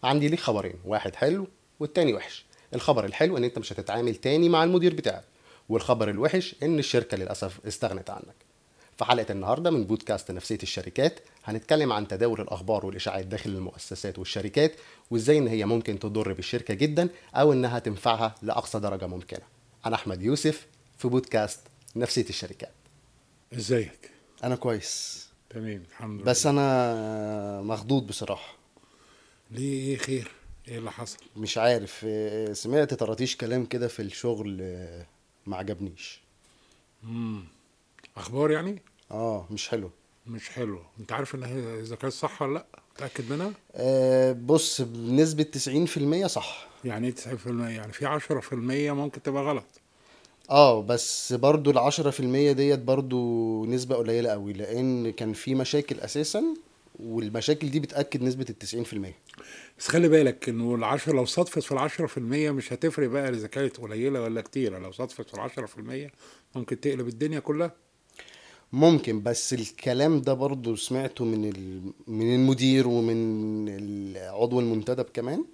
عندي ليك خبرين واحد حلو والتاني وحش الخبر الحلو ان انت مش هتتعامل تاني مع المدير بتاعك والخبر الوحش ان الشركه للاسف استغنت عنك في حلقه النهارده من بودكاست نفسيه الشركات هنتكلم عن تداول الاخبار والاشاعات داخل المؤسسات والشركات وازاي ان هي ممكن تضر بالشركه جدا او انها تنفعها لاقصى درجه ممكنه انا احمد يوسف في بودكاست نفسيه الشركات ازيك انا كويس تمام الحمد لله بس انا مخضوض بصراحه ليه ايه خير ايه اللي حصل مش عارف آه، سمعت طراطيش كلام كده في الشغل آه، ما عجبنيش امم اخبار يعني اه مش حلو مش حلو انت عارف ان هي اذا كانت صح ولا لا متاكد منها آه بص بنسبة 90% صح يعني ايه 90% يعني في 10% ممكن تبقى غلط اه بس برضو العشرة في المية ديت برضو نسبة قليلة قوي لأن كان في مشاكل أساسا والمشاكل دي بتأكد نسبة التسعين في المية بس خلي بالك انه العشرة لو صدفت في العشرة في المية مش هتفرق بقى اذا كانت قليلة ولا كتيرة لو صدفت في العشرة في المية ممكن تقلب الدنيا كلها ممكن بس الكلام ده برضو سمعته من ال... من المدير ومن العضو المنتدب كمان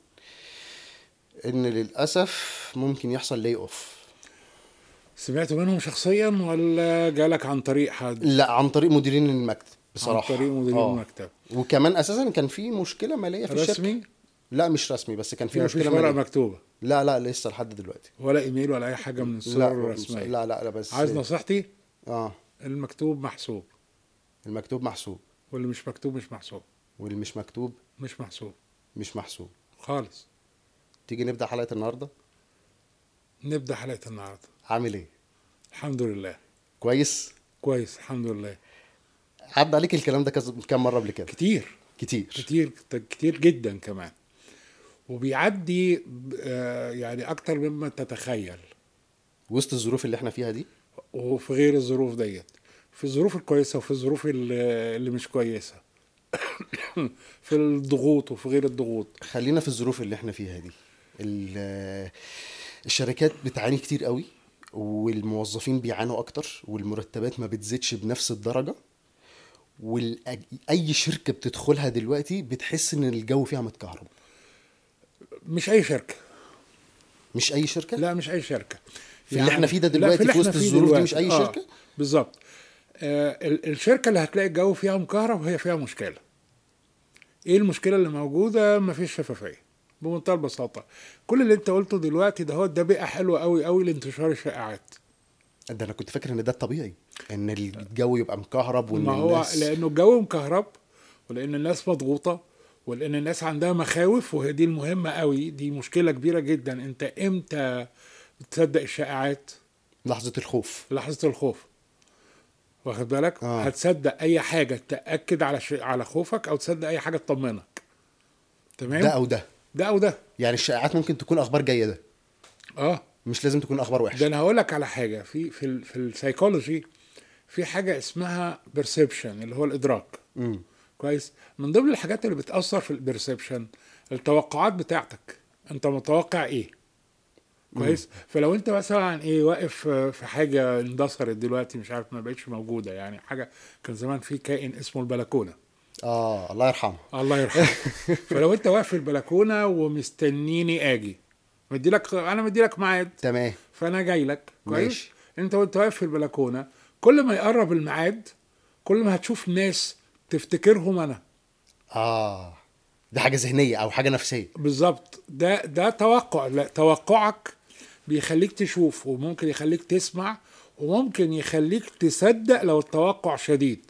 ان للاسف ممكن يحصل لي اوف سمعت منهم شخصيا ولا جالك عن طريق حد لا عن طريق مديرين المكتب بصراحه عن طريق مدير آه. المكتب وكمان اساسا كان في مشكله ماليه في الشركه رسمي لا مش رسمي بس كان في يعني مشكله مفيش ورقة ماليه مكتوبة لا لا لسه لحد دلوقتي ولا ايميل ولا اي حاجة من الصور لا الرسمية لا لا لا بس عايز نصيحتي اه المكتوب محسوب المكتوب محسوب واللي مش مكتوب مش محسوب واللي مش مكتوب مش محسوب مش محسوب خالص تيجي نبدا حلقه النهارده نبدا حلقه النهارده عامل ايه الحمد لله كويس كويس الحمد لله عدى عليك الكلام ده كذا كام مره قبل كده كتير كتير كتير كتير جدا كمان وبيعدي ب- آه، يعني اكتر مما تتخيل وسط الظروف اللي احنا فيها دي وفي غير الظروف ديت في الظروف الكويسه وفي الظروف ال- اللي مش كويسه في الضغوط وفي غير الضغوط خلينا في الظروف اللي احنا فيها دي ال- الشركات بتعاني كتير قوي والموظفين بيعانوا اكتر والمرتبات ما بتزيدش بنفس الدرجه واي شركه بتدخلها دلوقتي بتحس ان الجو فيها متكهرب مش اي شركه مش اي شركه لا مش اي شركه في اللي احنا فيه ده لا، دلوقتي اللي في وسط احنا فيه الظروف دي دلوقتي. مش أي آه، شركة؟ بالظبط آه ال- الشركه اللي هتلاقي الجو فيها مكهرب هي فيها مشكله ايه المشكله اللي موجوده مفيش شفافيه بمنتهى البساطه كل اللي انت قلته دلوقتي ده هو ده بيئه حلوه قوي قوي لانتشار الشائعات ده انا كنت فاكر ان ده الطبيعي ان الجو يبقى مكهرب وان ما هو الناس لانه الجو مكهرب ولان الناس مضغوطه ولان الناس عندها مخاوف وهي دي المهمه قوي دي مشكله كبيره جدا انت امتى تصدق الشائعات لحظه الخوف في لحظه الخوف واخد بالك آه. هتصدق اي حاجه تاكد على ش... على خوفك او تصدق اي حاجه تطمنك تمام ده او ده ده او ده يعني الشائعات ممكن تكون اخبار جيده اه مش لازم تكون اخبار ده وحشه انا هقول لك على حاجه في في ال... في السايكولوجي في حاجه اسمها بيرسبشن اللي هو الادراك امم كويس من ضمن الحاجات اللي بتاثر في البرسبشن التوقعات بتاعتك انت متوقع ايه كويس فلو انت مثلا ايه واقف في حاجه اندثرت دلوقتي مش عارف ما بقتش موجوده يعني حاجه كان زمان في كائن اسمه البلكونه اه الله يرحمه الله يرحمه فلو انت واقف في البلكونه ومستنيني اجي مدي لك انا مدي لك ميعاد تمام فانا جاي لك كويس ماشي. انت وانت واقف في البلكونه كل ما يقرب الميعاد كل ما هتشوف ناس تفتكرهم انا اه ده حاجه ذهنيه او حاجه نفسيه بالظبط ده ده توقع لا توقعك بيخليك تشوف وممكن يخليك تسمع وممكن يخليك تصدق لو التوقع شديد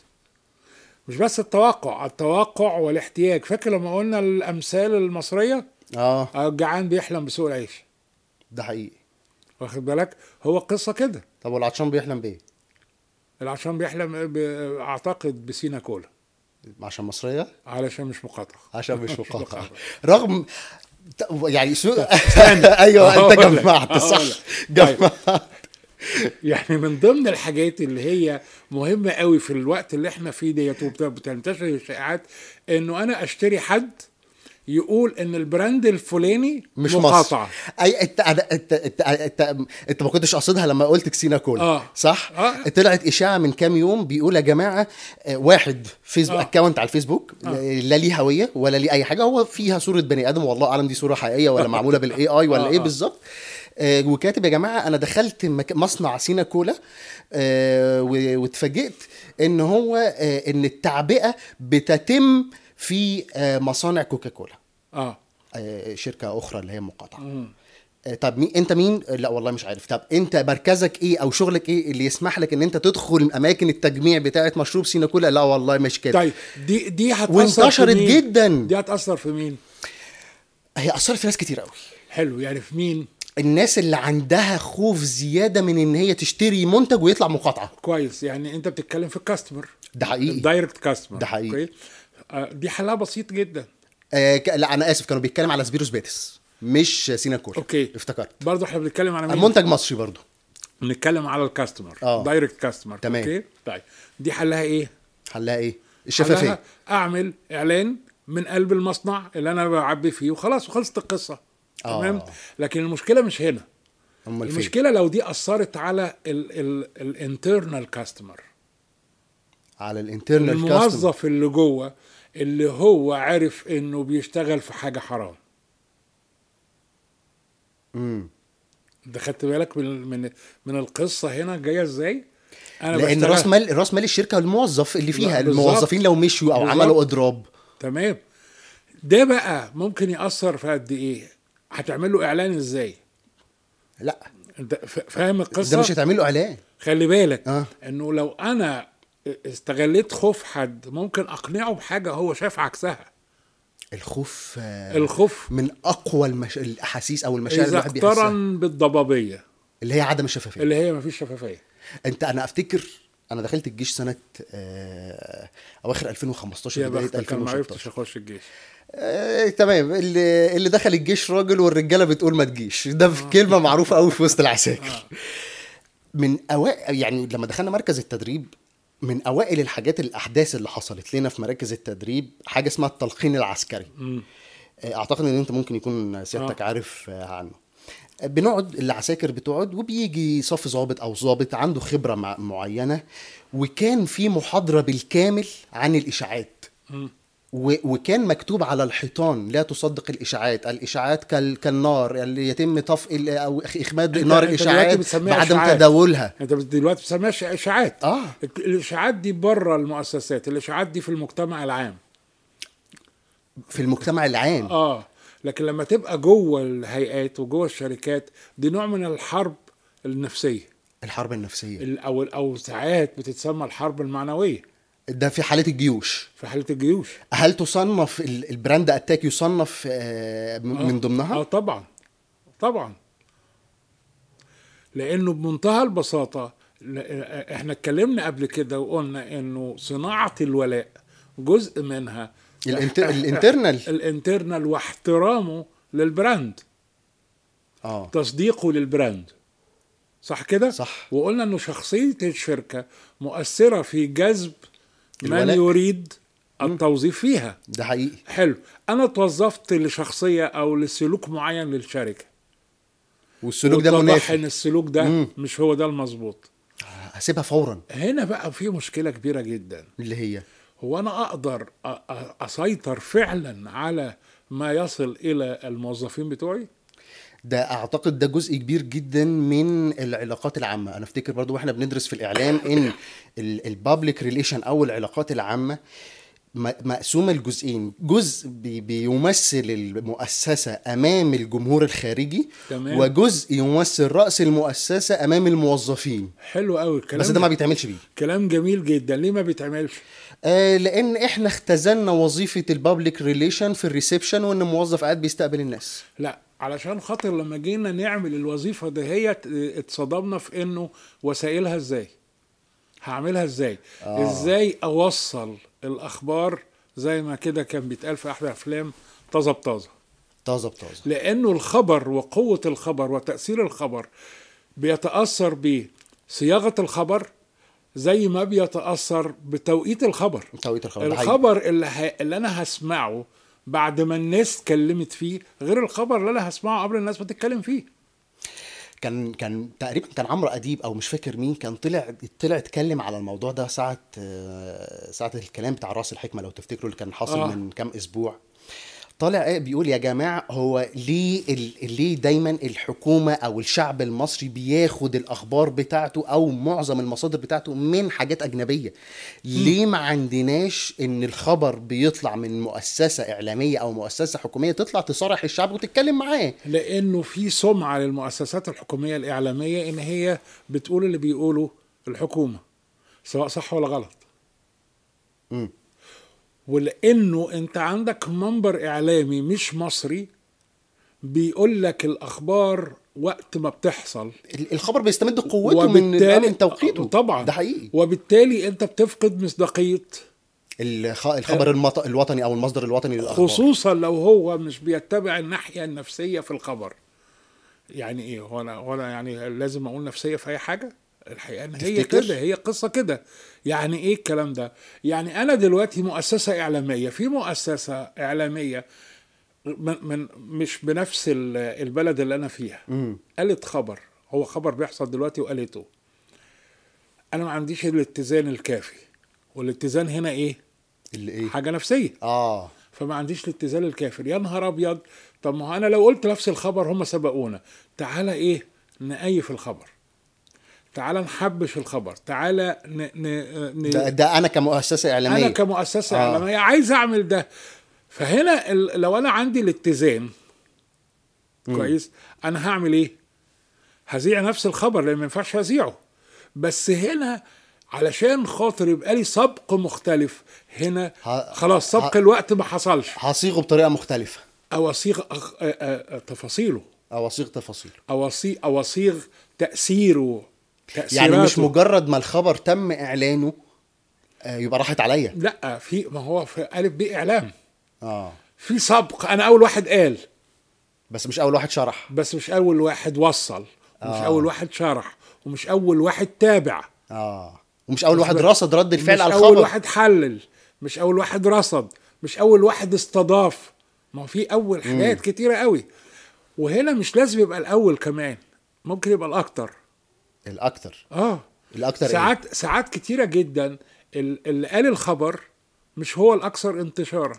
مش بس التوقع التوقع والاحتياج فاكر لما قلنا الامثال المصريه اه آه، الجعان بيحلم بسوق العيش ده حقيقي واخد بالك هو قصه كده طب والعطشان بيحلم بايه العشان بيحلم ب... اعتقد بسينا كولا عشان مصريه علشان مش مقاطعه عشان مش مقاطعه مقاطعة. رغم ت- يعني سو... استنى. ايوه انت هقول لك. جمعت صح هقول لك. جمعت يعني من ضمن الحاجات اللي هي مهمة قوي في الوقت اللي احنا فيه ديت وبتنتشر الشائعات انه انا اشتري حد يقول ان البراند الفلاني مش مقاطعه مصر اي انت انت انت انت, انت, انت ما كنتش قاصدها لما قلت كسينا كولا آه. صح آه. طلعت اشاعه من كام يوم بيقول يا جماعه آه، واحد فيسبوك آه. اكونت على الفيسبوك لا ليه هويه ولا ليه اي حاجه هو فيها صوره بني ادم والله اعلم دي صوره حقيقيه ولا معموله بالاي اي ولا آه، ايه آه. بالظبط آه، وكاتب يا جماعه انا دخلت مك- مصنع سينا كولا آه، و- واتفاجئت ان هو آه، ان التعبئه بتتم في آه، مصانع كوكاكولا اه آه، شركه اخرى اللي هي مقاطعه آه، طب مين انت مين آه، لا والله مش عارف طب انت مركزك ايه او شغلك ايه اللي يسمح لك ان انت تدخل اماكن التجميع بتاعه مشروب سينا كولا لا والله مش كده طيب دي دي هتاثر وانتشرت في مين؟ جدا. دي هتاثر في مين هي اثرت في ناس كتير قوي حلو يعني في مين الناس اللي عندها خوف زياده من ان هي تشتري منتج ويطلع مقاطعه كويس يعني انت بتتكلم في الكاستمر ده حقيقي الدايركت كاستمر ده حقيقي. آه دي حلها بسيط جدا آه ك- لا انا اسف كانوا بيتكلم على سبيروس بيتس مش سينا كولا اوكي افتكرت برضه احنا بنتكلم على مين منتج مصري برضو بنتكلم على الكاستمر آه. دايركت كاستمر تمام. اوكي طيب دي حلها ايه حلها ايه حلها الشفافيه اعمل اعلان من قلب المصنع اللي انا بعبي فيه وخلاص وخلصت القصه آه. تمام لكن المشكله مش هنا امال فين المشكله لو دي اثرت على الانترنال كاستمر على الانترنال كاستمر الموظف اللي جوه اللي هو عارف انه بيشتغل في حاجه حرام امم ده خدت بالك من من من القصه هنا جايه ازاي انا لان بشتغل- راس مال راس مال الشركه الموظف اللي فيها بالظبط. الموظفين لو مشوا او بالظبط. عملوا اضراب تمام ده بقى ممكن ياثر في قد ايه هتعمل له اعلان ازاي لا انت ف- فاهم القصه ده مش هتعمل له اعلان خلي بالك آه. انه لو انا استغليت خوف حد ممكن اقنعه بحاجه هو شايف عكسها الخوف آه، الخوف من اقوى المش... الاحاسيس او المشاعر اللي اذا الواحد بيحسها اقترن بالضبابيه اللي هي عدم الشفافيه اللي هي مفيش شفافيه انت انا افتكر انا دخلت الجيش سنه آه، اواخر 2015 يا بدايه بختك انا ما عرفتش 2016 اخش الجيش آه، تمام اللي اللي دخل الجيش راجل والرجاله بتقول ما تجيش ده في كلمه معروفه قوي في وسط العساكر من اوائل يعني لما دخلنا مركز التدريب من اوائل الحاجات الاحداث اللي حصلت لنا في مراكز التدريب حاجه اسمها التلقين العسكري مم. آه، اعتقد ان انت ممكن يكون سيادتك آه. عارف آه، عنه آه، بنقعد العساكر بتقعد وبيجي صف ضابط او ضابط عنده خبره مع معينه وكان في محاضره بالكامل عن الاشاعات مم. و- وكان مكتوب على الحيطان لا تصدق الاشاعات الاشاعات كال كالنار اللي يتم طفء ال- او إخ- اخماد أنت- نار أنت دلوقتي الاشاعات بتسميها بعدم إشاعات. تداولها انت بت- دلوقتي بتسميها إش- اشاعات اه الاشاعات دي بره المؤسسات الاشاعات دي في المجتمع العام في المجتمع العام اه لكن لما تبقى جوه الهيئات وجوه الشركات دي نوع من الحرب النفسيه الحرب النفسيه ال- او او ساعات بتتسمى الحرب المعنويه ده في حاله الجيوش في حاله الجيوش هل تصنف ال- البراند اتاك يصنف آه، م- آه. من ضمنها اه طبعا طبعا لانه بمنتهى البساطه ل- احنا اتكلمنا قبل كده وقلنا انه صناعه الولاء جزء منها الانت- الانترنال الانترنال واحترامه للبراند اه تصديقه للبراند صح كده صح. وقلنا انه شخصيه الشركه مؤثره في جذب من الولاء. يريد التوظيف فيها ده حقيقي حلو انا توظفت لشخصيه او لسلوك معين للشركه والسلوك ده واتضح منافي ان السلوك ده مم. مش هو ده المظبوط هسيبها فورا هنا بقى في مشكله كبيره جدا اللي هي هو انا اقدر أ- أ- اسيطر فعلا على ما يصل الى الموظفين بتوعي ده اعتقد ده جزء كبير جدا من العلاقات العامه انا افتكر برضو واحنا بندرس في الاعلام ان البابليك ريليشن او العلاقات العامه م- مقسومه لجزئين جزء بي- بيمثل المؤسسه امام الجمهور الخارجي تمام. وجزء يمثل راس المؤسسه امام الموظفين حلو قوي الكلام بس ده ما بيتعملش بيه كلام جميل جدا ليه ما بيتعملش آه لان احنا اختزلنا وظيفه البابليك ريليشن في الريسبشن وان الموظف قاعد بيستقبل الناس لا علشان خاطر لما جينا نعمل الوظيفه دهيت اه، اتصدمنا في انه وسائلها ازاي هعملها ازاي آه. ازاي اوصل الاخبار زي ما كده كان بيتقال في احد افلام طازه بطازه طازه بطازه لانه الخبر وقوه الخبر وتاثير الخبر بيتاثر بصياغه الخبر زي ما بيتاثر بتوقيت الخبر توقيت الخبر ده حقيقي. الخبر اللي, ه... اللي انا هسمعه بعد ما الناس اتكلمت فيه غير الخبر اللي انا هسمعه قبل الناس ما تتكلم فيه كان كان تقريبا كان عمرو اديب او مش فاكر مين كان طلع طلع اتكلم على الموضوع ده ساعه آه، ساعه الكلام بتاع راس الحكمه لو تفتكروا اللي كان حاصل آه. من كام اسبوع طالع ايه بيقول يا جماعه هو ليه ال... ليه دايما الحكومه او الشعب المصري بياخد الاخبار بتاعته او معظم المصادر بتاعته من حاجات اجنبيه ليه ما عندناش ان الخبر بيطلع من مؤسسه اعلاميه او مؤسسه حكوميه تطلع تصارح الشعب وتتكلم معاه لانه في سمعه للمؤسسات الحكوميه الاعلاميه ان هي بتقول اللي بيقوله الحكومه سواء صح ولا غلط مم. ولانه انت عندك منبر اعلامي مش مصري بيقول لك الاخبار وقت ما بتحصل ال- الخبر بيستمد قوته من آه، من توقيته طبعا ده حقيقي وبالتالي انت بتفقد مصداقيه الخ... الخبر المط... الوطني او المصدر الوطني للاخبار خصوصا لو هو مش بيتبع الناحيه النفسيه في الخبر يعني ايه هو انا هو انا يعني لازم اقول نفسيه في اي حاجه الحقيقه ان هي تفتكر؟ كده هي قصه كده يعني ايه الكلام ده يعني انا دلوقتي مؤسسه اعلاميه في مؤسسه اعلاميه من, من مش بنفس ال- البلد اللي انا فيها مم. قالت خبر هو خبر بيحصل دلوقتي وقالته انا ما عنديش الاتزان الكافي والاتزان هنا ايه اللي ايه حاجه نفسيه اه فما عنديش الاتزان الكافر يا نهار ابيض طب ما هو انا لو قلت نفس الخبر هم سبقونا تعالى ايه نقيف الخبر تعالى نحبش الخبر تعالى ن... ن... ن... ده, ده انا كمؤسسه اعلاميه انا كمؤسسه آه. آه. اعلاميه عايز اعمل ده فهنا ال... لو انا عندي الاتزان كويس انا هعمل ايه هذيع نفس الخبر لان ما ينفعش اذيعه بس هنا علشان خاطر يبقى لي سبق مختلف هنا ه- خلاص سبق ه- الوقت ما حصلش هصيغه بطريقه مختلفه او اصيغ أخ- آ- آ- آ- تفاصيله او اصيغ تفاصيل او اصيغ او اصيغ تاثيره يعني مش تأثيراته. مجرد ما الخبر تم اعلانه آه، يبقى راحت عليا لا في ما هو في الف ب اعلام اه في سبق انا اول واحد قال بس مش اول واحد شرح بس مش اول واحد وصل ومش آه. اول واحد شرح ومش اول واحد تابع اه ومش اول واحد رصد رد الفعل مش على اول الخبر واحد حلل مش اول واحد رصد مش اول واحد استضاف ما هو في اول حاجات كتيره قوي وهنا مش لازم يبقى الاول كمان ممكن يبقى الاكتر الاكتر اه الاكتر إيه؟ ساعات ساعات كتيره جدا ال- اللي قال الخبر مش هو الاكثر انتشارا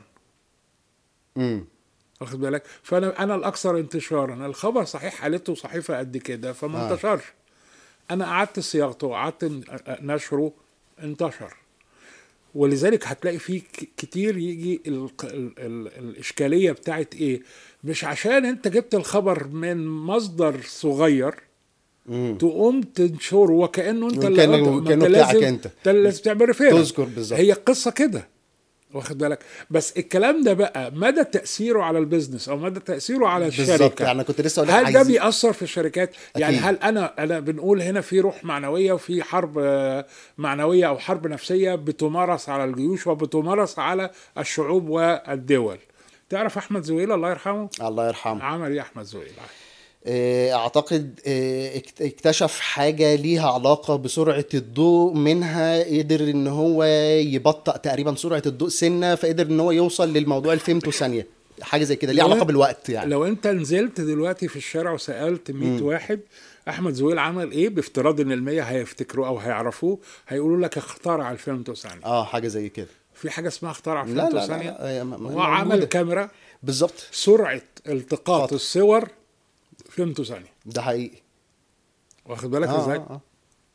امم واخد بالك فانا انا الاكثر انتشارا الخبر صحيح قالته صحيفه قد كده فما آه. انتشرش انا قعدت صياغته وقعدت ن- نشره انتشر ولذلك هتلاقي فيه ك- كتير يجي ال ال ال الاشكاليه بتاعت ايه مش عشان انت جبت الخبر من مصدر صغير امم تقوم تنشره وكانه انت اللي وكأنه- قلت. ما وكأنه انت بتاعك لازم انت. انت اللي لازم تعمل ريفيرنس تذكر بالظبط. هي القصه كده واخد بالك بس الكلام ده بقى مدى تاثيره على البيزنس او مدى تاثيره على بالظبط الشركه يعني انا كنت لسه اقول لك هل ده عايز بيأثر في الشركات؟ يعني أكيد. هل انا انا بنقول هنا في روح معنويه وفي حرب آه، معنويه او حرب نفسيه بتمارس على الجيوش وبتمارس على الشعوب والدول. تعرف احمد زويل الله يرحمه؟ الله يرحمه عمل ايه احمد زويل؟ آه، اعتقد آه، اكت- اكتشف حاجه ليها علاقه بسرعه الضوء منها قدر ان هو يبطئ تقريبا سرعه الضوء سنه فقدر ان هو يوصل للموضوع الفيمتو ثانيه حاجه زي كده ليها لو علاقه أنت- بالوقت يعني لو انت نزلت دلوقتي في الشارع وسالت 100 واحد احمد زويل عمل ايه بافتراض ان ال 100 هيفتكروه او هيعرفوه هيقولوا لك اخترع الفيمتو ثانيه. اه حاجه زي كده في حاجه اسمها اخترع لا الفيمتو لا لا, ثانيه؟ لا هي م- م- هو عمل موجودة. كاميرا بالظبط سرعه التقاط خاطر. الصور فيمتو ثانيه ده حقيقي واخد بالك آه ازاي؟ آه آه.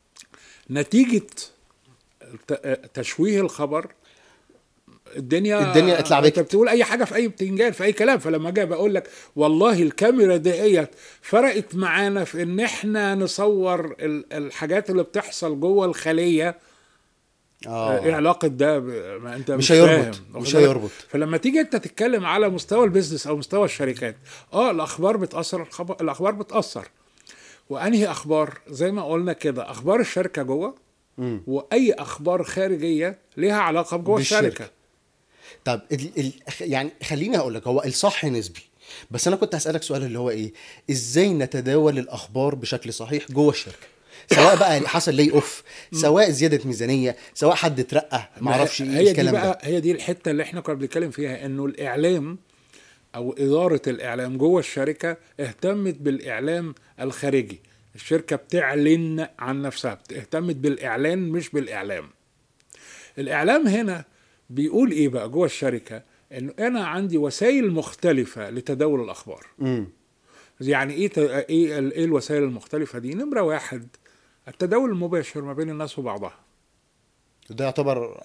نتيجه ت- تشويه الخبر الدنيا الدنيا اتلعبكت. انت بتقول اي حاجه في اي بتنجان في اي كلام فلما جاي بقول لك والله الكاميرا ديت فرقت معانا في ان احنا نصور ال- الحاجات اللي بتحصل جوه الخليه اه ايه علاقه ده ب- ما انت مش مش, هيربط، فاهم. مش واخد بالك؟ هيربط. فلما تيجي انت تتكلم على مستوى البيزنس او مستوى الشركات اه الاخبار بتاثر الخبر الاخبار بتاثر وانهي اخبار زي ما قلنا كده اخبار الشركه جوه مم. واي اخبار خارجيه ليها علاقه بجوه بالشركة. الشركه طب ال ال يعني خليني اقول لك هو الصح نسبي بس انا كنت هسالك سؤال اللي هو ايه ازاي نتداول الاخبار بشكل صحيح جوه الشركه سواء بقى حصل لي اوف سواء زياده ميزانيه سواء حد اترقى ما اعرفش ايه هي دي الكلام بقى ده هي دي الحته اللي احنا كنا بنتكلم فيها انه الاعلام او اداره الاعلام جوه الشركه اهتمت بالاعلام الخارجي الشركه بتعلن عن نفسها اهتمت بالاعلان مش بالاعلام الاعلام هنا بيقول ايه بقى جوه الشركه انه انا عندي وسائل مختلفه لتداول الاخبار امم يعني ايه ت- ايه ال- ايه الوسائل المختلفه دي نمره واحد التداول المباشر ما بين الناس وبعضها ده يعتبر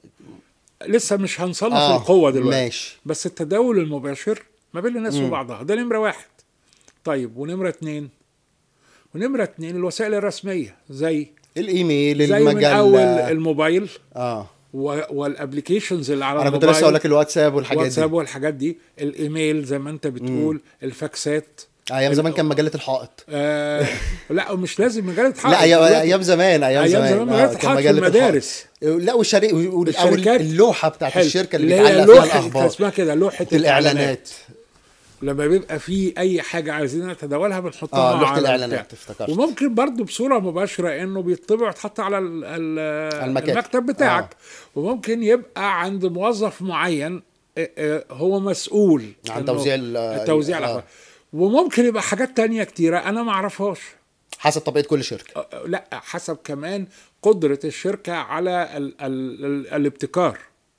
لسه مش هنصنف آه، القوه دلوقتي ماشي. بس التداول المباشر ما بين الناس وبعضها ده نمره واحد طيب ونمره اتنين ونمره اتنين الوسائل الرسميه زي الايميل زي من المجله اول الموبايل اه و- والابلكيشنز اللي على انا كنت الموبايل لسه اقول لك الواتساب والحاجات واتساب دي والحاجات دي الايميل زي ما انت بتقول الفاكسات ايام زمان كان مجله الحائط آه لا مش لازم مجله حق لا ايام ايام زمان ايام أيام زمان زمان مجلة كان الحائط في مجلة المدارس. الحائط. لا والشركة او الشركات. اللوحه بتاعت حلو. الشركه اللي هي بيتعلق فيها لوحة- كان الاخبار اسمها كده لوحه الاعلانات الاعلانات لما بيبقى في اي حاجه عايزين نتداولها بنحطها آه، لوحة على الإعلانات، البتاع. افتكرت. وممكن برضو بصوره مباشره انه بيطبع ويتحط على ال- ال- المكاتب. المكتب بتاعك وممكن يبقى عند موظف معين آه، آه، هو مسؤول عن إنه- توزيع ال- توزيع آه. الاخبار وممكن يبقى حاجات تانية كتيرة أنا ما أعرفهاش حسب طبيعه كل شركه آه، لا حسب كمان قدرة الشركة على ال ال ال الابتكار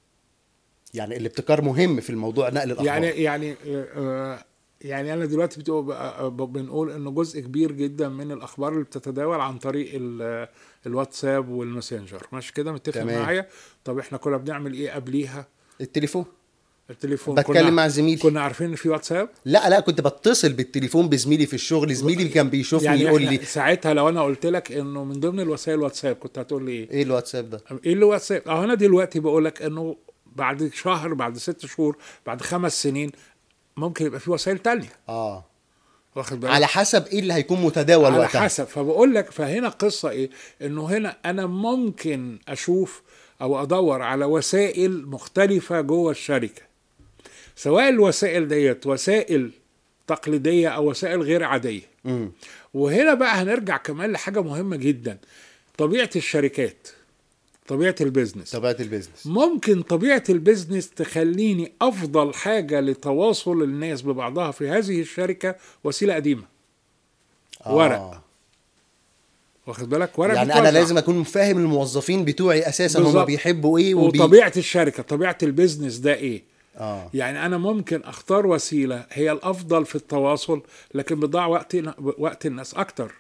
يعني الابتكار مهم في الموضوع نقل الاخبار يعني يعني آه، يعني انا دلوقتي بتقول بنقول انه جزء كبير جدا من الاخبار اللي بتتداول عن طريق ال- الواتساب والماسنجر ماشي كده متفق تمام. معايا طب احنا كنا بنعمل ايه قبليها التليفون التليفون بتكلم كنا مع زميلي. كنا عارفين ان في واتساب لا لا كنت بتصل بالتليفون بزميلي في الشغل زميلي اللي كان بيشوفني يعني يقول إحنا لي ساعتها لو انا قلت لك انه من ضمن الوسائل واتساب كنت هتقول لي ايه ايه الواتساب ده ايه اللي واتساب اه انا دلوقتي بقول لك انه بعد شهر بعد ست شهور بعد خمس سنين ممكن يبقى في وسائل تانية اه واخد بالك على حسب ايه اللي هيكون متداول على وقتها حسب فبقول لك فهنا قصه ايه انه هنا انا ممكن اشوف او ادور على وسائل مختلفه جوه الشركه سواء الوسائل ديت وسائل تقليديه او وسائل غير عاديه امم وهنا بقى هنرجع كمان لحاجه مهمه جدا طبيعه الشركات طبيعه البيزنس طبيعه البيزنس ممكن طبيعة البيزنس تخليني أفضل حاجة لتواصل الناس ببعضها في هذه الشركة وسيلة قديمة ورق. واخد بالك ورق يعني بيتوزع. انا لازم اكون فاهم الموظفين بتوعي اساسا هم بالظبط. بيحبوا ايه وبي... وطبيعة الشركة طبيعة البيزنس ده إيه اه يعني أنا ممكن أختار وسيلة هي الأفضل في التواصل لكن بتضيع وقت وقت الناس أكتر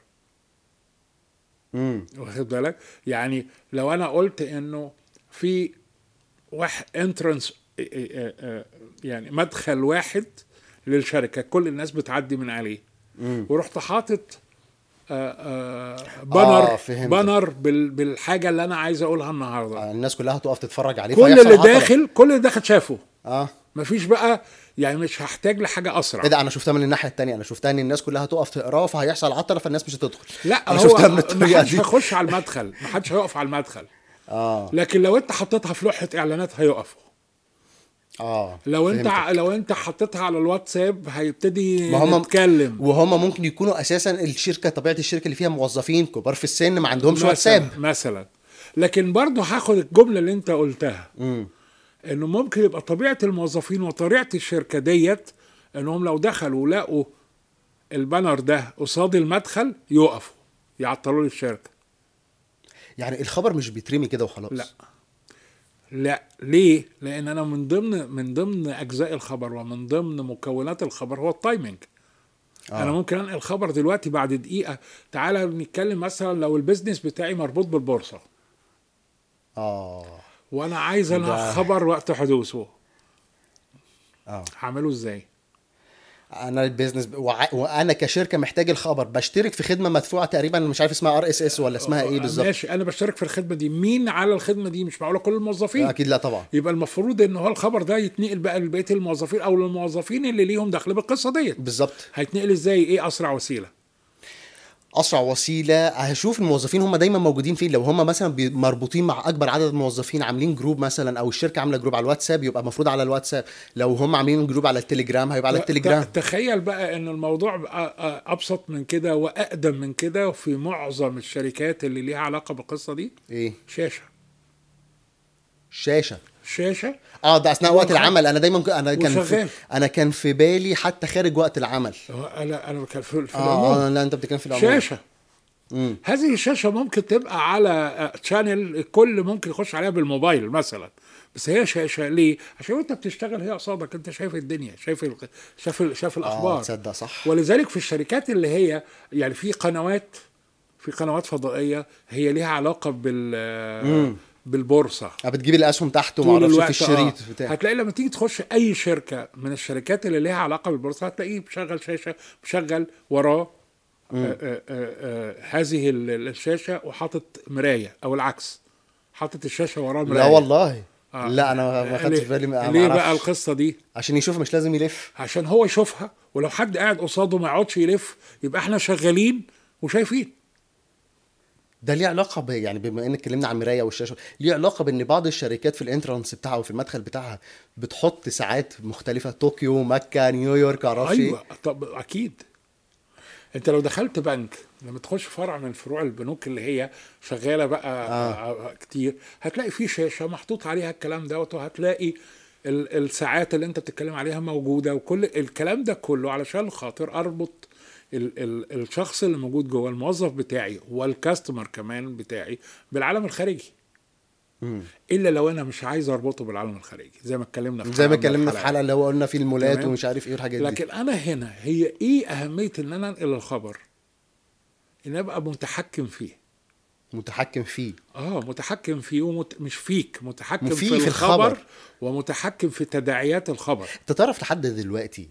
امم واخد بالك يعني لو انا قلت انه في واحد انترنس يعني مدخل واحد للشركه كل الناس بتعدي من عليه مم. ورحت حاطط آه، آه، بانر آه، فهمت. بانر بال- بالحاجه اللي انا عايز اقولها النهارده آه، الناس كلها هتقف تتفرج عليه كل فيحصل اللي عطلة. داخل كل اللي داخل شافه اه مفيش بقى يعني مش هحتاج لحاجه اسرع ايه ده انا شفتها من الناحيه التانية انا شفتها ان الناس كلها هتقف تقراه فهيحصل عطله فالناس مش هتدخل لا انا هو شفتها من الطريقه محدش دي هيخش على المدخل محدش هيقف على المدخل اه لكن لو انت حطيتها في لوحه اعلانات هيقفوا اه لو انت فهمتك. لو انت حطيتها على الواتساب هيبتدي ما هم نتكلم وهم ممكن يكونوا اساسا الشركه طبيعه الشركه اللي فيها موظفين كبار في السن ما عندهمش مثلاً- واتساب مثلا لكن برضه هاخد الجمله اللي انت قلتها امم انه ممكن يبقى طبيعه الموظفين وطبيعه الشركه ديت انهم لو دخلوا لقوا البانر ده قصاد المدخل يقفوا يعطلوا لي الشركه يعني الخبر مش بيترمي كده وخلاص لا لا ليه لان انا من ضمن من ضمن اجزاء الخبر ومن ضمن مكونات الخبر هو التايمنج آه. انا ممكن انقل خبر دلوقتي بعد دقيقه تعالى نتكلم مثلا لو البيزنس بتاعي مربوط بالبورصه اه وانا عايز انا ده- خبر وقت حدوثه اه هعمله ازاي انا البيزنس وع... وانا كشركه محتاج الخبر بشترك في خدمه مدفوعه تقريبا مش عارف اسمها ار اس اس ولا اسمها ايه بالظبط ماشي انا بشترك في الخدمه دي مين على الخدمه دي مش معقوله كل الموظفين اكيد لا طبعا يبقى المفروض ان هو الخبر ده يتنقل بقى لبقيه الموظفين او للموظفين اللي ليهم دخل بالقصه ديت بالظبط هيتنقل ازاي ايه اسرع وسيله اسرع وسيله هشوف الموظفين هم دايما موجودين فين لو هم مثلا بي- مربوطين مع اكبر عدد موظفين عاملين جروب مثلا او الشركه عامله جروب على الواتساب يبقى المفروض على الواتساب لو هم عاملين جروب على التليجرام هيبقى على التليجرام ت- تخيل بقى ان الموضوع بقى آه، ابسط من كده واقدم من كده وفي معظم الشركات اللي ليها علاقه بالقصه دي ايه شاشه شاشه شاشه اه ده اثناء وقت وخ- العمل انا دايما ك- انا كان في وشغال. انا كان في بالي حتى خارج وقت العمل هو انا انا كان في, في اه, العموم آه لا انت بتتكلم في العمل شاشه مم. هذه الشاشه ممكن تبقى على تشانل الكل ممكن يخش عليها بالموبايل مثلا بس هي شاشه ليه؟ عشان وانت بتشتغل هي قصادك انت شايف الدنيا شايف ال... شايف ال... شايف اه الاخبار تصدق صح ولذلك في الشركات اللي هي يعني في قنوات في قنوات فضائيه هي ليها علاقه بال بالبورصه آه بتجيب الاسهم تحت طول وما اعرفش الوقت في الشريط آه. بتاع هتلاقي لما تيجي تخش اي شركه من الشركات اللي ليها علاقه بالبورصه هتلاقيه مشغل شاشه مشغل وراه آه آه آه آه هذه ال- ال- الشاشه وحاطط مرايه او العكس حاطط الشاشه وراه مرايه لا والله آه. لا انا ما خدتش ليه- بالي ما ليه ما بقى أعرفش. القصه دي عشان يشوف مش لازم يلف عشان هو يشوفها ولو حد قاعد قصاده ما يقعدش يلف يبقى احنا شغالين وشايفين ده ليه علاقه ب يعني بما ان اتكلمنا عن المرايه والشاشه ليه علاقه بان بعض الشركات في الانترانس بتاعها وفي المدخل بتاعها بتحط ساعات مختلفه طوكيو مكه نيويورك معرفش ايه ايوه طب اكيد انت لو دخلت بنك لما تخش فرع من فروع البنوك اللي هي شغاله بقى آه. كتير هتلاقي في شاشه محطوط عليها الكلام دوت وهتلاقي ال- الساعات اللي انت بتتكلم عليها موجوده وكل الكلام ده كله علشان خاطر اربط ال ال الشخص اللي موجود جوه الموظف بتاعي والكاستمر كمان بتاعي بالعالم الخارجي مم. الا لو انا مش عايز اربطه بالعالم الخارجي زي ما اتكلمنا في زي ما حلقة من اتكلمنا في الحلقات. حلقه اللي هو قلنا في المولات تمام. ومش عارف ايه والحاجات دي لكن انا هنا هي ايه اهميه ان انا انقل الخبر ان ابقى متحكم فيه متحكم فيه اه متحكم فيه ومت... مش فيك متحكم وفيه في, في الخبر, الخبر. ومتحكم في تداعيات الخبر انت تعرف لحد دلوقتي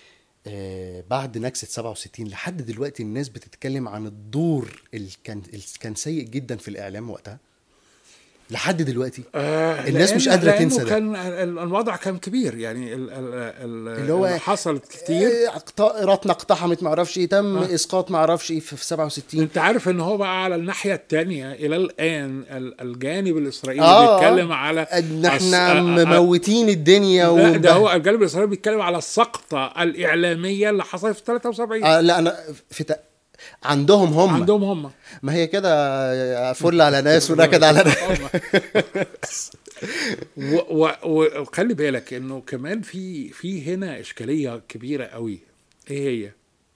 آه بعد نكسة 67 لحد دلوقتي الناس بتتكلم عن الدور اللي كان اللي كان سيء جدا في الاعلام وقتها لحد دلوقتي آه الناس لأن- مش قادرة لأنه تنسى ده. كان ال- الوضع كان كبير يعني ال ال ال اللي هو اللي حصلت كتير آه، طائراتنا اقتحمت ما اعرفش ايه تم آه. اسقاط ما اعرفش ايه في في 67 انت عارف ان هو بقى على الناحيه الثانيه الى الان ال- الجانب الاسرائيلي آه، بيتكلم على ان الس- احنا آه، آه، مموتين الدنيا لا ده ومبه- هو الجانب الاسرائيلي بيتكلم على السقطه الاعلاميه اللي حصلت في 73 آه لا انا في ت... عندهم هم عندهم هم ما هي كده فل على ناس ونكد على ناس و- و- وخلي بالك انه كمان في في هنا اشكاليه كبيره قوي ايه هي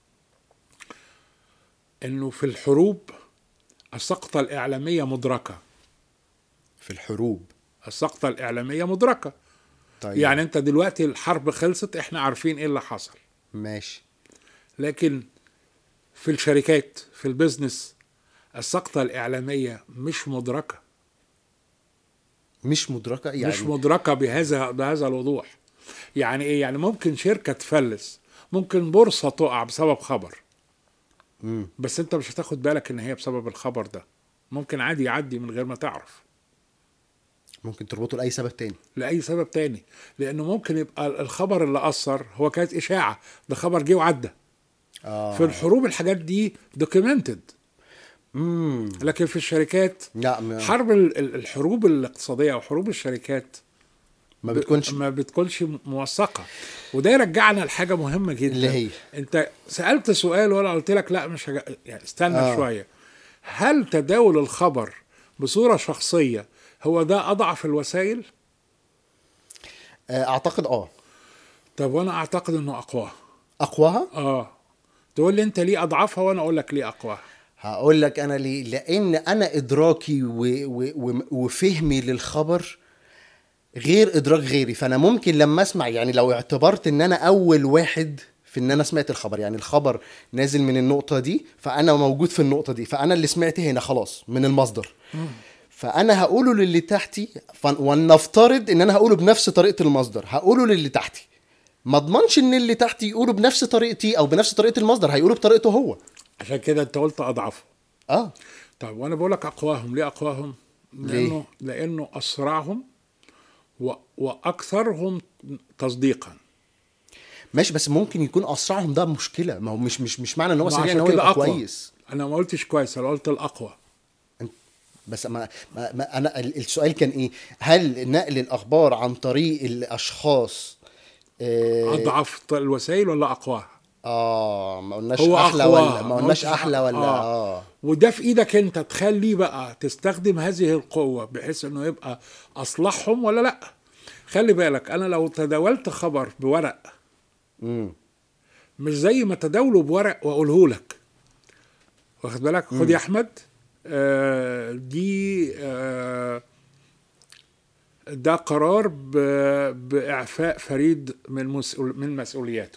انه في الحروب السقطه الاعلاميه مدركه في الحروب السقطه الاعلاميه مدركه طيب يعني انت دلوقتي الحرب خلصت احنا عارفين ايه اللي حصل ماشي لكن في الشركات في البيزنس السقطه الاعلاميه مش مدركه مش مدركه يعني مش مدركه بهذا بهذا الوضوح يعني ايه يعني ممكن شركه تفلس ممكن بورصه تقع بسبب خبر مم. بس انت مش هتاخد بالك ان هي بسبب الخبر ده ممكن عادي يعدي من غير ما تعرف ممكن تربطه لاي سبب تاني لاي سبب تاني لانه ممكن يبقى الخبر اللي اثر هو كانت اشاعه ده خبر جه وعدى اه في الحروب الحاجات دي دوكيومنتد امم لكن في الشركات لا ما, حرب ال- ال- الحروب الاقتصاديه او حروب الشركات ما بتكونش ما بتكونش موثقه وده يرجعنا لحاجه مهمه جدا اللي هي انت سالت سؤال وانا قلت لك لا مش هج... يعني استنى آه. آه. شويه هل تداول الخبر بصوره شخصيه هو ده اضعف الوسائل آه، اعتقد اه طب وانا اعتقد انه اقواها اقواها اه تقول لي انت ليه اضعفها وانا اقول لك ليه اقواها هقول لك انا ليه لان انا ادراكي و... و... و... وفهمي للخبر غير ادراك غيري فانا ممكن لما اسمع يعني لو اعتبرت ان انا اول واحد في ان انا سمعت الخبر يعني الخبر نازل من النقطة دي فانا موجود في النقطة دي فانا اللي سمعت هنا خلاص من المصدر فانا هقوله للي تحتي ف... ولنفترض ان انا هقوله بنفس طريقة المصدر هقوله للي تحتي ما اضمنش ان اللي تحتي يقوله بنفس طريقتي او بنفس طريقة المصدر هيقوله بطريقته هو عشان كده انت قلت اضعفه اه طب وانا بقول لك اقواهم ليه اقواهم لانه لانه اسرعهم و... واكثرهم تصديقا ماشي بس ممكن يكون اسرعهم ده مشكله ما هو مش مش مش معنى ان هو ما سريع عشان ان هو كده يبقى أقوى. كويس انا ما قلتش كويس انا قلت الاقوى بس ما, ما, ما انا ال- السؤال كان ايه هل نقل الاخبار عن طريق الاشخاص اه, اضعف الوسائل ولا اقواها آه ما قلناش هو احلى أقواها. ولا ما ما قلناش قلتش احلى ولا آه. اه, وده في ايدك انت تخليه بقى تستخدم هذه القوة بحيث انه يبقى اصلحهم ولا لا خلي بالك انا لو تداولت خبر بورق مم. مش زي ما تداوله بورق واقوله لك واخد بالك خد يا احمد آه دي آه ده قرار ب- باعفاء فريد من مسؤول من مسؤولياته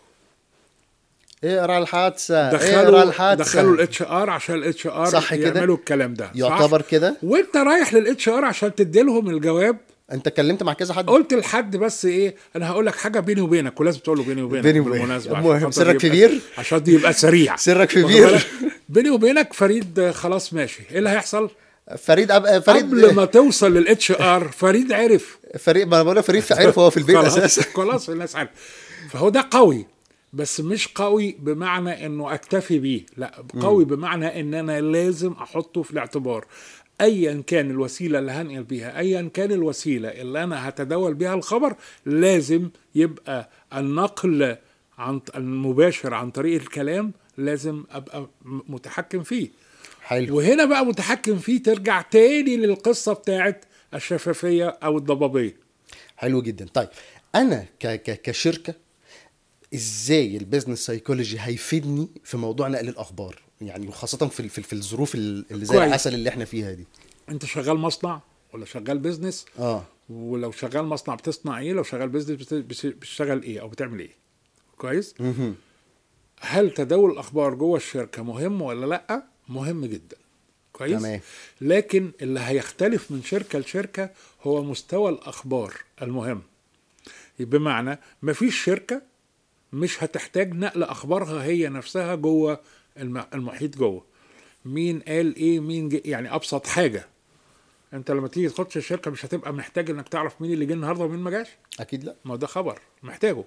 اقرا الحادثه اقرا دخلوا الحادثه دخلوا الاتش ار عشان الاتش ار صح كده؟ يعملوا الكلام ده صح؟ يعتبر كده وانت رايح للاتش ار عشان تدي لهم الجواب انت اتكلمت مع كذا حد قلت لحد بس ايه انا هقول لك حاجه بيني وبينك ولازم تقول له بيني وبينك بيني وبينك. بالمناسبه عشان المهم، خاطر سرك في يبقى- بير؟ عشان يبقى سريع سرك في واخد بير؟ بالك؟ بيني وبينك فريد آه، خلاص ماشي ايه اللي هيحصل فريد أب... فريد قبل ما توصل للاتش ار فريد عرف فريد ما انا بقول لك فريد عارف هو في البيت خلاص اساسا خلاص الناس عارف فهو ده قوي بس مش قوي بمعنى انه اكتفي بيه لا قوي بمعنى ان انا لازم احطه في الاعتبار ايا كان الوسيله اللي هنقل بيها ايا كان الوسيله اللي انا هتداول بيها الخبر لازم يبقى النقل عن المباشر عن طريق الكلام لازم ابقى م- متحكم فيه حلو وهنا بقى متحكم فيه ترجع تاني للقصه بتاعت الشفافيه او الضبابيه حلو جدا طيب انا ك... ك... كشركه ازاي البيزنس سايكولوجي هيفيدني في موضوع نقل الاخبار يعني وخاصه في ال- في, ال- في الظروف ال- اللي زي كويس. العسل اللي احنا فيها دي انت شغال مصنع ولا شغال بيزنس اه ولو شغال مصنع بتصنع ايه لو شغال بيزنس بت- بت- بتشتغل ايه او بتعمل ايه كويس مهم. هل تداول الاخبار جوه الشركه مهم ولا لا مهم جدا كويس تمام. لكن اللي هيختلف من شركه لشركه هو مستوى الاخبار المهم بمعنى مفيش شركه مش هتحتاج نقل اخبارها هي نفسها جوه الم- المحيط جوه مين قال ايه مين جي يعني ابسط حاجه انت لما تيجي تخش الشركه مش هتبقى محتاج انك تعرف مين اللي جه النهارده ومين ما جاش اكيد لا ما ده خبر محتاجه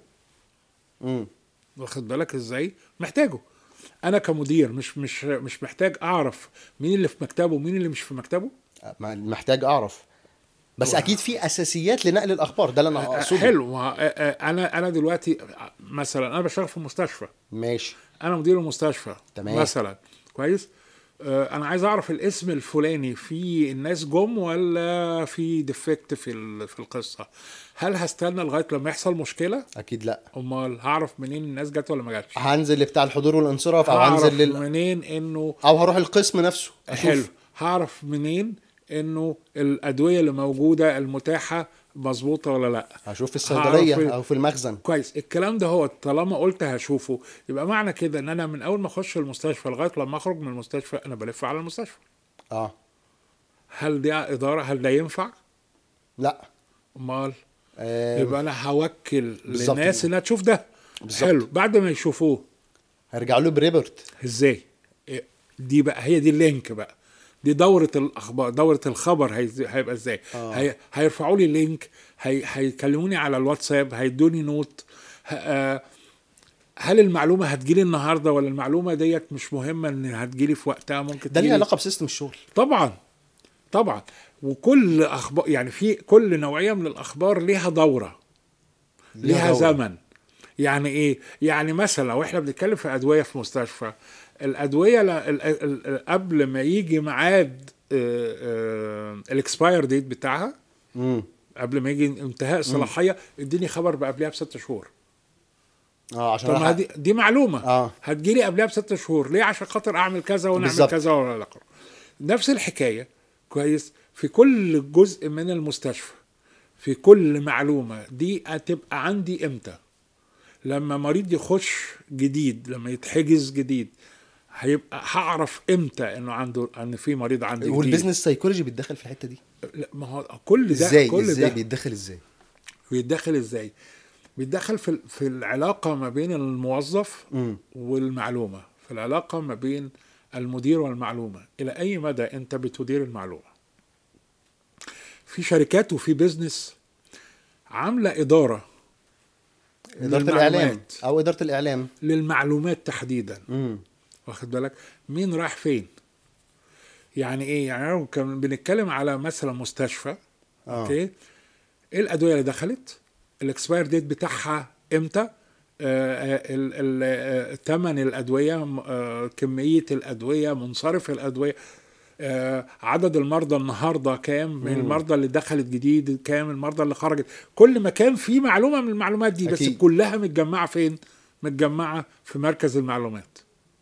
مم. واخد بالك ازاي محتاجه انا كمدير مش مش مش محتاج اعرف مين اللي في مكتبه ومين اللي مش في مكتبه ما- محتاج اعرف بس اكيد في اساسيات لنقل الاخبار ده اللي انا اقصده حلو ما- آه، آه، انا انا دلوقتي مثلا انا بشتغل في مستشفى ماشي انا مدير المستشفى تمام. مثلا كويس آه، انا عايز اعرف الاسم الفلاني في الناس جم ولا في ديفكت في ال- في القصه هل هستنى لغايه لما يحصل مشكله اكيد لا امال هعرف منين الناس جت ولا ما جاتش هنزل لبتاع الحضور والانصراف او هعرف هنزل لل... منين انه او هروح القسم نفسه أشوف. حلو هعرف منين انه الادويه اللي موجوده المتاحه مظبوطه ولا لا هشوف في هعرف الصيدليه ال- او في المخزن كويس الكلام ده هو طالما قلت هشوفه يبقى معنى كده ان انا من اول ما اخش المستشفى لغايه لما اخرج من المستشفى انا بلف على المستشفى اه هل ده اداره هل ده ينفع لا امال آه يبقى انا هوكل بالظبط للناس كده. انها تشوف ده بالظبط. حلو بعد ما يشوفوه هرجع له بريبورت ازاي إيه، دي بقى هي دي اللينك بقى دي دورة الأخبار دورة الخبر هيز- هيبقى ازاي آه. هي هيرفعوا لي لينك هي هيكلموني على الواتساب هيدوني نوت ه- آه، هل المعلومة هتجيلي النهاردة ولا المعلومة ديت مش مهمة ان هتجيلي في وقتها ممكن ده ليه تجيلي علاقه بسيستم الشغل طبعا طبعا وكل اخبار يعني في كل نوعيه من الاخبار ليها دوره ليها دورة. زمن يعني ايه يعني مثلا لو احنا بنتكلم في ادويه في مستشفى الادويه ل- ال- ال- ال- قبل ما يجي ميعاد الاكسباير ديت بتاعها امم قبل ما يجي انتهاء الصلاحيه اديني خبر بقبلها بست شهور اه عشان طب ما ألحق- دي, دي معلومه آه. هتجيلي قبلها بست شهور ليه عشان خاطر اعمل كذا ونعمل بالظبط. كذا ولا آخره. نفس الحكايه كويس في كل جزء من المستشفى في كل معلومه دي هتبقى عندي امتى لما مريض يخش جديد لما يتحجز جديد هيبقى هعرف امتى انه عنده ان في مريض عندي جديد والبيزنس سايكولوجي بيتدخل في الحته دي لا ما هو كل ده ازاي كل ازاي ده بيتدخل ازاي بيتدخل ازاي بيتدخل في في العلاقه ما بين الموظف امم والمعلومه في العلاقه ما بين المدير والمعلومه الى اي مدى انت بتدير المعلومه في شركات وفي بيزنس عامله اداره اداره للمعلومات. الاعلام او اداره الاعلام للمعلومات تحديدا امم واخد بالك مين راح فين يعني ايه يعني لو كان بنتكلم على مثلا مستشفى آه. اوكي ايه الادويه اللي دخلت الاكسباير ديت بتاعها امتى ثمن الادويه م- آه، كميه الادويه منصرف الادويه آه، عدد المرضى النهارده كام من المرضى اللي دخلت جديد كام المرضى اللي خرجت كل ما كان في معلومه من المعلومات دي بس أكيد. كلها متجمعه فين متجمعه في مركز المعلومات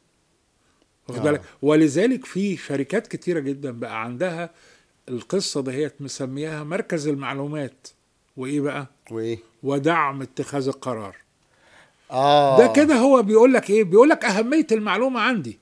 واخد آه. بالك ولذلك في شركات كتيره جدا بقى عندها القصه دهيت مسمياها مركز المعلومات وايه بقى وايه ودعم اتخاذ القرار اه ده كده هو بيقول لك ايه بيقول لك اهميه المعلومه عندي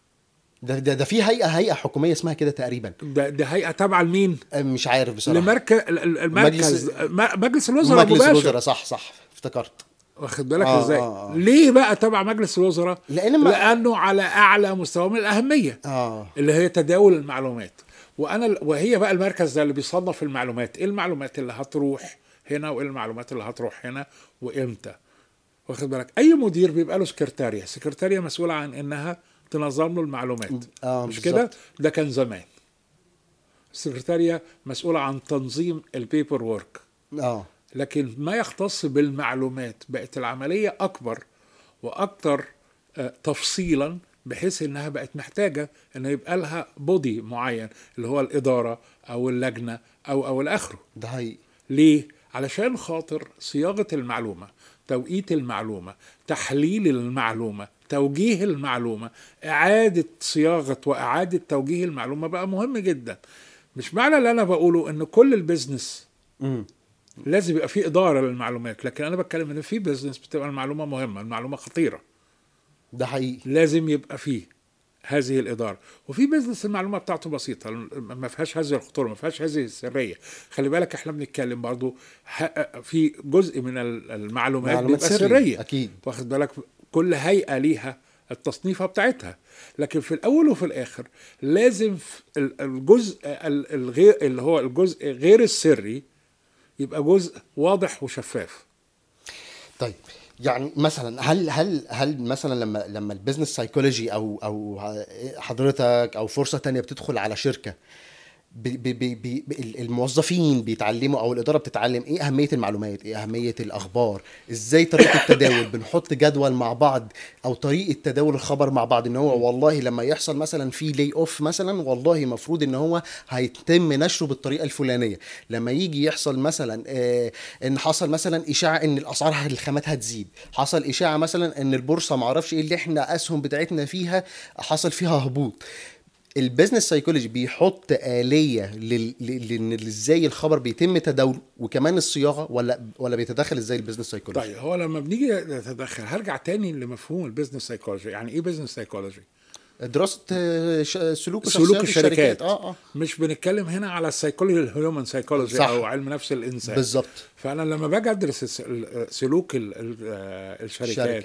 ده ده, ده في هيئه هيئه حكوميه اسمها كده تقريبا ده, ده هيئه تابعه لمين آه، مش عارف بصراحه لمركز المركز مجلس- م- مجلس الوزراء مجلس مباشر الوزراء صح صح افتكرت واخد بالك آه، ازاي آه، آه. ليه بقى تبع مجلس الوزراء لأن ما- لانه على اعلى مستوى من الاهميه اه اللي هي تداول المعلومات وانا وهي بقى المركز ده اللي بيصنف المعلومات ايه المعلومات اللي هتروح هنا وايه المعلومات اللي هتروح هنا وامتى واخد بالك اي مدير بيبقى له سكرتاريا سكرتاريا مسؤوله عن انها تنظم له المعلومات آه، مش بالظبط. كده ده كان زمان السكرتاريا مسؤوله عن تنظيم البيبر وورك اه لكن ما يختص بالمعلومات بقت العملية أكبر وأكثر آه، تفصيلا بحيث إنها بقت محتاجة إن يبقى لها بودي معين اللي هو الإدارة أو اللجنة أو أو الآخره ده حقيقي ليه؟ علشان خاطر صياغة المعلومة توقيت المعلومة تحليل المعلومة توجيه المعلومة إعادة صياغة وإعادة توجيه المعلومة بقى مهم جدا مش معنى اللي أنا بقوله إن كل البيزنس امم لازم يبقى في اداره للمعلومات لكن انا بتكلم ان في بزنس بتبقى المعلومه مهمه المعلومه خطيره ده حقيقي لازم يبقى فيه هذه الاداره وفي بزنس المعلومه بتاعته بسيطه ما فيهاش هذه الخطوره ما فيهاش هذه السريه خلي بالك احنا بنتكلم برضو ح- في جزء من ال- المعلومات معلومات بيبقى سري، سريه أكيد. واخد بالك كل هيئه ليها التصنيفه بتاعتها لكن في الاول وفي الاخر لازم في ال- الجزء ال- الغير اللي هو الجزء غير السري يبقى جزء واضح وشفاف طيب يعني مثلا هل هل هل مثلا لما لما البيزنس سايكولوجي او او حضرتك او فرصه تانية بتدخل على شركه بي بي بي بي الموظفين بيتعلموا او الاداره بتتعلم ايه اهميه المعلومات ايه اهميه الاخبار ازاي طريقه التداول بنحط جدول مع بعض او طريقه تداول الخبر مع بعض ان هو والله لما يحصل مثلا في لي اوف مثلا والله المفروض ان هو هيتم نشره بالطريقه الفلانيه لما يجي يحصل مثلا آه ان حصل مثلا اشاعه ان الاسعار الخامات هتزيد حصل اشاعه مثلا ان البورصه معرفش ايه اللي احنا اسهم بتاعتنا فيها حصل فيها هبوط البيزنس سايكولوجي بيحط آلية لل- لل- لل- ازاي الخبر بيتم تداوله وكمان الصياغة ولا ولا بيتدخل ازاي البيزنس سايكولوجي؟ طيب هو لما بنيجي نتدخل هرجع تاني لمفهوم البيزنس سايكولوجي يعني ايه بيزنس سايكولوجي دراسة آه، ش- سلوك سلوك الشخصيات الشركات اه اه مش بنتكلم هنا على السايكولوجي الهيومن سايكولوجي صح. او علم نفس الانسان بالظبط فانا لما باجي ادرس الس- ال- سلوك ال- ال- آه، الشركات الشركة.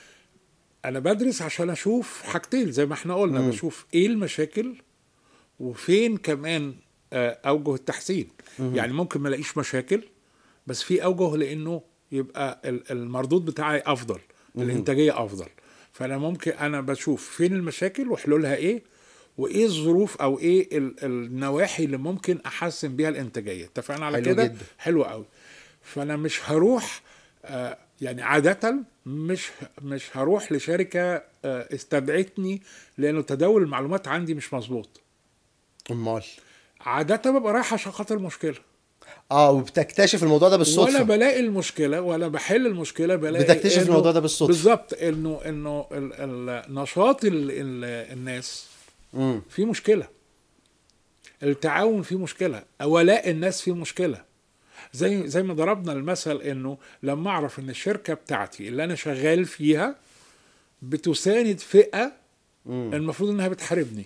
انا بدرس عشان اشوف حاجتين زي ما احنا قلنا بشوف ايه المشاكل وفين كمان آه، اوجه التحسين يعني ممكن ما الاقيش مشاكل بس في اوجه لانه يبقى ال- المردود بتاعي افضل الانتاجيه افضل فانا ممكن انا بشوف فين المشاكل وحلولها ايه وايه الظروف او ايه ال- النواحي اللي ممكن احسن بيها الانتاجيه اتفقنا على حلو كده جدا. حلو قوي فانا مش هروح آه، يعني عادة مش مش هروح لشركة آه، استدعتني لأنه تداول المعلومات عندي مش مظبوط امال عادة ببقى رايح عشان خاطر مشكلة اه وبتكتشف الموضوع ده ولا بالصدفة بلاقي المشكلة ولا بحل المشكلة بلاقي بتكتشف إنه- الموضوع ده بالصدفة. بالظبط انه انه ال- ال- نشاط ال- ال- الناس امم في مشكلة التعاون فيه مشكلة ولاء الناس فيه مشكلة زي زي ما ضربنا المثل انه لما اعرف ان الشركة بتاعتي اللي انا شغال فيها بتساند فئة المفروض انها بتحاربني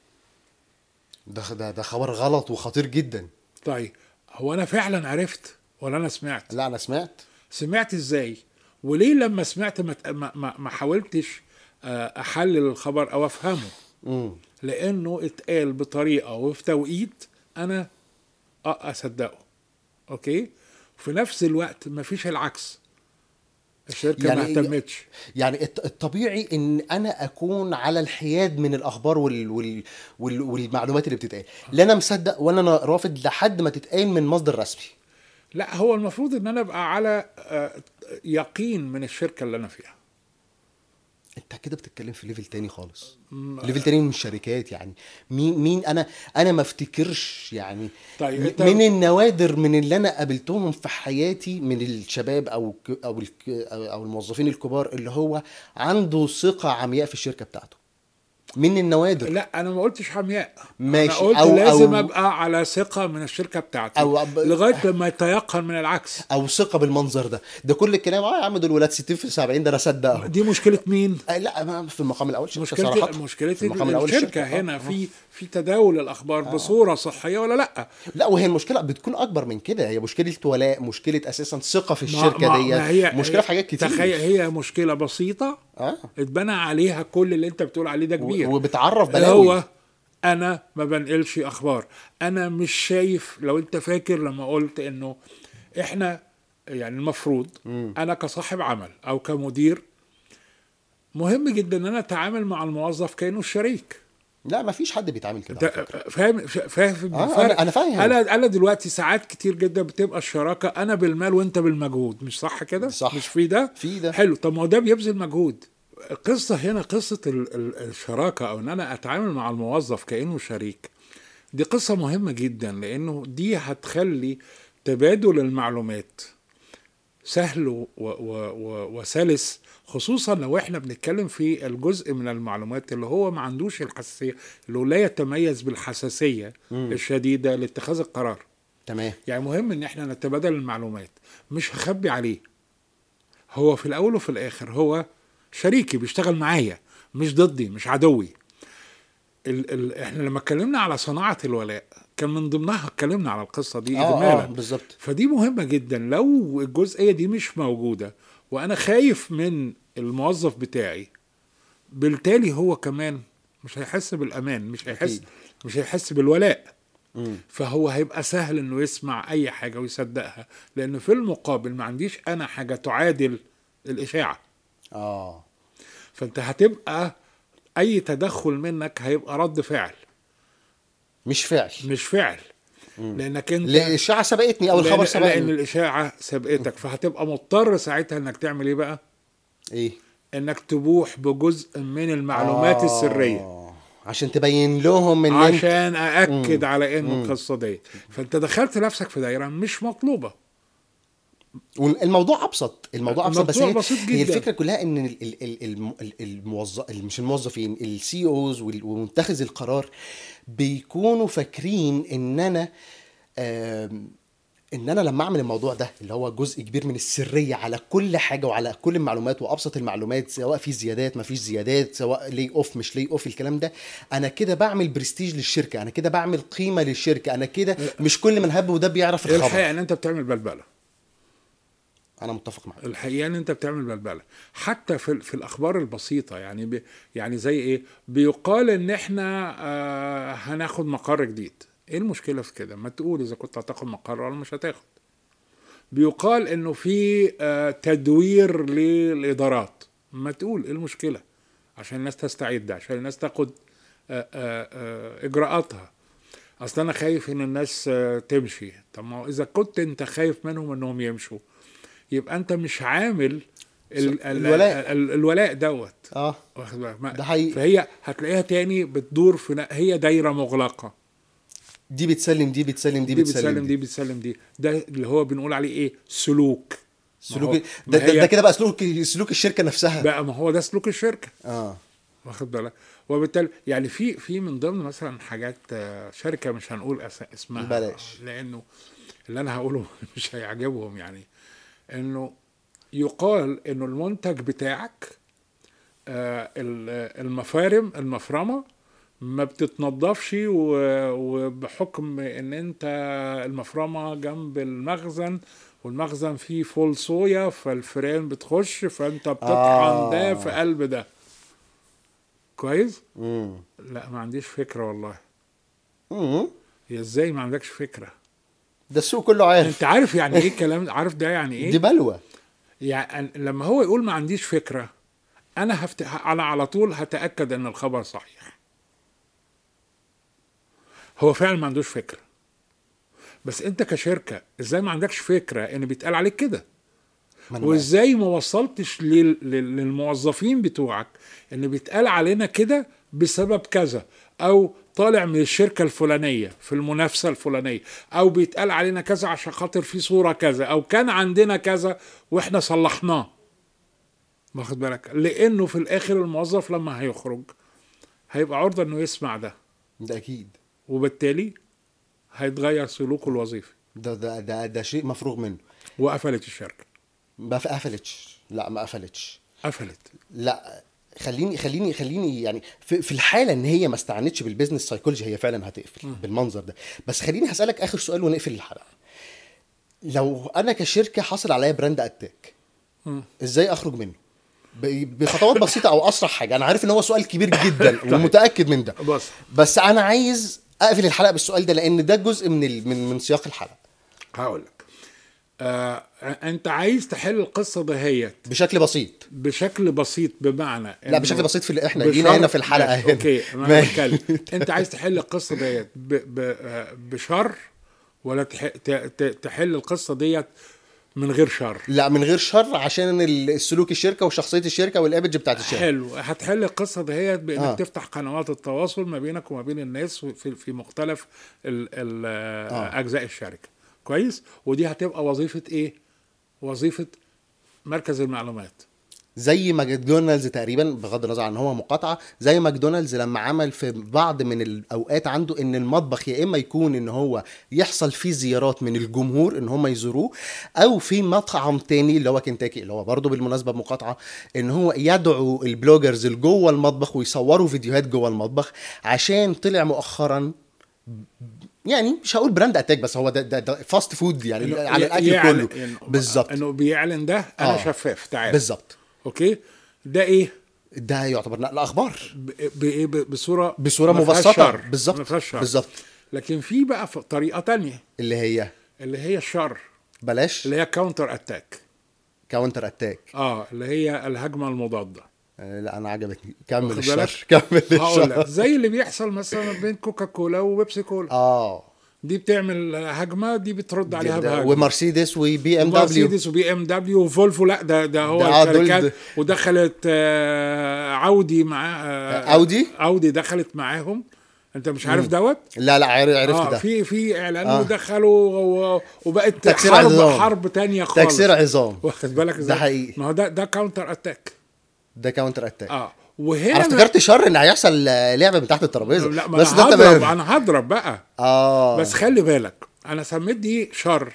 ده ده ده خبر غلط وخطير جدا طيب هو انا فعلا عرفت ولا انا سمعت لا انا سمعت سمعت ازاي وليه لما سمعت ما ما- ما ما حاولتش آه، احلل الخبر او افهمه امم لانه اتقال بطريقه وفي توقيت انا أ- اصدقه اوكي في نفس الوقت مفيش العكس الشركه يعني ما إيه؟ اهتمتش يعني الط- الطبيعي ان انا اكون على الحياد من الاخبار وال... وال... وال... والمعلومات اللي بتتقال لا انا مصدق ولا انا رافض لحد ما تتقال من مصدر رسمي لا هو المفروض ان انا ابقى على آه، يقين من الشركه اللي انا فيها انت كده بتتكلم في ليفل تاني خالص ليفل تاني من الشركات يعني مين مين انا انا ما افتكرش يعني طيب م- انت- من النوادر من اللي انا قابلتهم في حياتي من الشباب او ك- او الك- او الموظفين الكبار اللي هو عنده ثقة عمياء في الشركة بتاعته من النوادر لا انا ما قلتش حمياء ماشي، انا قلت أو- لازم أو- ابقى على ثقه من الشركه بتاعتي أو أب- لغايه لما يتيقن من العكس او ثقة بالمنظر ده ده كل الكلام اه يا عم دول ولاد 60 في 70 ده انا صدقهم دي مشكله مين آه، لا ما في المقام الاول شركة مشكله صراحة. مشكله في المقام الأول الشركه آه، هنا آه. في في تداول الاخبار بصوره صحيه ولا لا لا وهي المشكله بتكون اكبر من كده هي مشكله ولاء مشكله اساسا ثقه في ما- الشركه ما- دي ما هي مشكله هي- في حاجات كتير تخيل هي مشكله بسيطه اه اتبنى عليها كل اللي انت بتقول عليه ده كبير و- وبتعرف اللي بلاوي هو انا ما بنقلش اخبار انا مش شايف لو انت فاكر لما قلت انه احنا يعني المفروض انا كصاحب عمل او كمدير مهم جدا ان انا اتعامل مع الموظف كانه الشريك لا ما فيش حد بيتعامل كده على انت فكرة. فاهم فاهم آه، الفرق؟ أنا- أنا فاهم. انا انا دلوقتي ساعات كتير جدا بتبقى الشراكه انا بالمال وانت بالمجهود مش صح كده صح. مش في ده في ده. حلو طب ما هو ده بيبذل مجهود القصه هنا قصه ال- ال- الشراكه او ان انا اتعامل مع الموظف كانه شريك دي قصه مهمه جدا لانه دي هتخلي تبادل المعلومات سهل و و و وسلس خصوصا لو احنا بنتكلم في الجزء من المعلومات اللي هو ما عندوش الحساسيه اللي هو لا يتميز بالحساسيه الشديده لاتخاذ القرار تمام يعني مهم ان احنا نتبادل المعلومات مش هخبي عليه هو في الاول وفي الاخر هو شريكي بيشتغل معايا مش ضدي مش عدوي ال ال احنا لما اتكلمنا على صناعه الولاء كان من ضمنها اتكلمنا على القصه دي اه اه اجمالا بالظبط فدي مهمة جدا لو الجزئية دي مش موجودة وأنا خايف من الموظف بتاعي بالتالي هو كمان مش هيحس بالأمان مش هيحس أكيد. مش هيحس بالولاء مم. فهو هيبقى سهل انه يسمع اي حاجة ويصدقها لان في المقابل ما عنديش انا حاجة تعادل الاشاعة اه فانت هتبقى اي تدخل منك هيبقى رد فعل مش فعل مش فعل لانك انت لا، الاشاعه سبقتني او الخبر لأن, لان سبقني الاشاعه سبقتك فهتبقى مضطر ساعتها انك تعمل ايه بقى؟ ايه انك تبوح بجزء من المعلومات آه، السريه عشان تبين لهم ان انت عشان ااكد على ان القصه دي فانت دخلت نفسك في دايره مش مطلوبه الموضوع ابسط الموضوع ابسط بس الموضوع هي, بسيط هي جدا. الفكره كلها ان ال- ال- ال- الم- ال- الموظف مش الموظفين السي اوز ومتخذ القرار بيكونوا فاكرين ان انا آم، ان انا لما اعمل الموضوع ده اللي هو جزء كبير من السريه على كل حاجه وعلى كل المعلومات وابسط المعلومات سواء في زيادات ما فيش زيادات سواء لي اوف مش لي اوف الكلام ده انا كده بعمل برستيج للشركه انا كده بعمل قيمه للشركه انا كده مش كل من هب وده بيعرف الخبر الحقيقه ان انت بتعمل بلبله انا متفق معاك الحقيقه ان انت بتعمل بلبله حتى في, في الاخبار البسيطه يعني بي يعني زي ايه بيقال ان احنا آه هناخد مقر جديد ايه المشكله في كده ما تقول اذا كنت هتاخد مقر ولا مش هتاخد بيقال انه في آه تدوير للادارات ما تقول ايه المشكله عشان الناس تستعد عشان الناس تاخد آه آه آه اجراءاتها اصل انا خايف ان الناس آه تمشي طب ما هو اذا كنت انت خايف منهم انهم يمشوا يبقى انت مش عامل ال- ال- الولاء. ال- الولاء دوت اه واخد بالك؟ ما- ده حقيقي. فهي هتلاقيها تاني بتدور في ن- هي دايره مغلقه دي بتسلم دي بتسلم دي, دي بتسلم, بتسلم دي بتسلم دي ده اللي هو بنقول عليه ايه سلوك سلوك ما هو- ده, ما ده, هي- ده كده بقى سلوك سلوك الشركه نفسها بقى ما هو ده سلوك الشركه اه واخد بالك وبالتالي يعني في في من ضمن مثلا حاجات آه، شركه مش هنقول أس- اسمها بلاش. لانه اللي انا هقوله مش هيعجبهم يعني انه يقال انه المنتج بتاعك آه، ال- المفارم المفرمه ما بتتنضفش و- وبحكم ان انت المفرمه جنب المخزن والمخزن فيه فول صويا فالفئران بتخش فانت بتطحن آه. ده في قلب ده كويس امم لا ما عنديش فكره والله امم هي ازاي ما عندكش فكره ده السوق كله عارف انت عارف يعني ايه الكلام عارف ده يعني دي ايه بلوى يعني لما هو يقول ما عنديش فكره انا هفت... انا على طول هتاكد ان الخبر صحيح هو فعلا ما عندوش فكره بس انت كشركه ازاي ما عندكش فكره ان بيتقال عليك كده ما أنا وازاي ما وصلتش لل... لل- للموظفين بتوعك ان بيتقال علينا كده بسبب كذا او طالع من الشركه الفلانيه في المنافسه الفلانيه او بيتقال علينا كذا عشان خاطر في صوره كذا او كان عندنا كذا واحنا صلحناه واخد بالك لانه في الاخر الموظف لما هيخرج هيبقى عرضه انه يسمع ده ده اكيد وبالتالي هيتغير سلوكه الوظيفي ده ده ده, ده شيء مفروغ منه وقفلت الشركه ما في- قفلتش لا ما قفلتش قفلت لا خليني خليني خليني يعني في, في الحاله ان هي ما استعنتش بالبيزنس سايكولوجي هي فعلا هتقفل بالمنظر ده بس خليني هسالك اخر سؤال ونقفل الحلقه لو انا كشركه حاصل عليا براند اتاك مم. ازاي اخرج منه ب- بخطوات بسيطه او اسرع حاجه انا عارف ان هو سؤال كبير جدا ومتاكد من ده بص بس انا عايز اقفل الحلقه بالسؤال ده لان ده جزء من ال... من من سياق الحلقه هقول لك آه انت عايز تحل القصه دهيت بشكل بسيط بشكل بسيط بمعنى لا إنه بشكل بسيط في اللي احنا بشر- جينا هنا في الحلقه ماشي، هنا اوكي انا ماشي. بتكلم انت عايز تحل القصه ديت ب... ب... آه، بشر ولا تح... ت... ت... تحل القصه ديت من غير شر لا من غير شر عشان ال- السلوك الشركه وشخصيه الشركه والايمج بتاعت الشركه حلو هتحل القصه دهيت بانك آه. آه. تفتح قنوات التواصل ما بينك وما بين الناس في, في مختلف ال... ال... آه. آه. اجزاء الشركه كويس ودي هتبقى وظيفه ايه وظيفه مركز المعلومات زي ماكدونالدز تقريبا بغض النظر عن هو مقاطعه زي ماكدونالدز لما عمل في بعض من الاوقات عنده ان المطبخ يا اما يكون ان هو يحصل فيه زيارات من الجمهور ان هم يزوروه او في مطعم تاني اللي هو كنتاكي اللي هو برضه بالمناسبه مقاطعه ان هو يدعو البلوجرز اللي جوه المطبخ ويصوروا فيديوهات جوه المطبخ عشان طلع مؤخرا يعني مش هقول براند اتاك بس هو ده ده, ده فاست فود يعني إنه على الاكل يعلن- كله إنه- بالظبط انه بيعلن ده انا آه. آه. شفاف تعال بالظبط اوكي ده ايه ده يعتبر نقل اخبار ب- بايه ب- بصوره بصوره ما فيهاش مبسطه شر. ما بالظبط فيهاش شر. بالظبط لكن في بقى ف- طريقه تانية اللي هي اللي هي الشر بلاش اللي هي كاونتر اتاك كاونتر اتاك اه اللي هي الهجمه المضاده آه، لا انا عجبتني كمل واخد بالك؟ الشر كمل هقول لك الشر زي اللي بيحصل مثلا بين كوكا كولا وبيبسي كولا اه دي بتعمل هجمه دي بترد عليها جدا. بهجمه ومرسيدس وبي ام دبليو مرسيدس وبي ام دبليو وفولفو لا ده ده هو ده آه، دول الشركات ده- ودخلت آه، عودي مع آه، أودي؟ اودي دخلت معاهم انت مش عارف دوت لا لا عر- عرفت اه ده في في اعلان آه. ودخلوا و- وبقت تكسير حرب عظام. حرب تانية خالص تكسير عظام واخد بالك ازاي حقيقي. ما هو ده ده كاونتر اتاك ده كاونتر اتاك اه انا وهنا ما- افتكرت شر ان هيحصل آه، لعبه من تحت الترابيزه لا ما بس انا ده هضرب تمام انا هضرب بقى اه بس خلي بالك انا سميت دي شر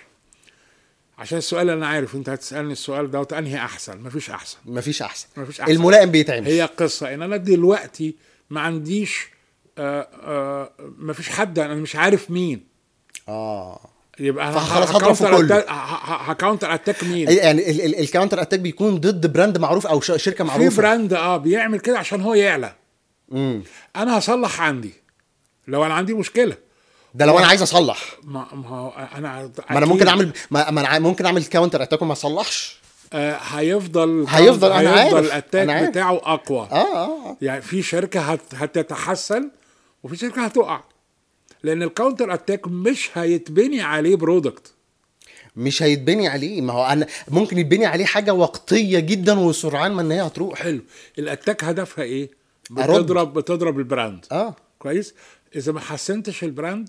عشان السؤال انا عارف انت هتسالني السؤال دوت انهي احسن مفيش احسن مفيش احسن مفيش احسن الملائم بيتعمل هي قصه ان انا دلوقتي ما عنديش آه آه مفيش حد انا مش عارف مين اه يبقى انا فخلاص ه- هضرب في هكاونتر كله. أتا- ه- ه- هكاونتر اتاك مين يعني ال- ال- الكاونتر اتاك بيكون ضد براند معروف او ش- شركه في معروفه براند اه بيعمل كده عشان هو يعلى امم انا هصلح عندي لو انا عندي مشكله ده لو انا عايز اصلح ما ما هو انا ما انا ممكن اعمل ما ما انا ممكن اعمل كاونتر اتاك وما اصلحش آه هيفضل هيفضل- أنا هيفضل عارف، الاتاك أنا عارف. بتاعه اقوى اه اه آه. يعني في شركه هت هتتحسن وفي شركه هتقع لان الكاونتر اتاك مش هيتبني عليه برودكت مش هيتبني عليه ما هو انا ممكن يتبني عليه حاجه وقتيه جدا وسرعان ما ان هي هتروح حلو الاتاك هدفها ايه أرد. بتضرب بتضرب البراند اه كويس اذا ما حسنتش البراند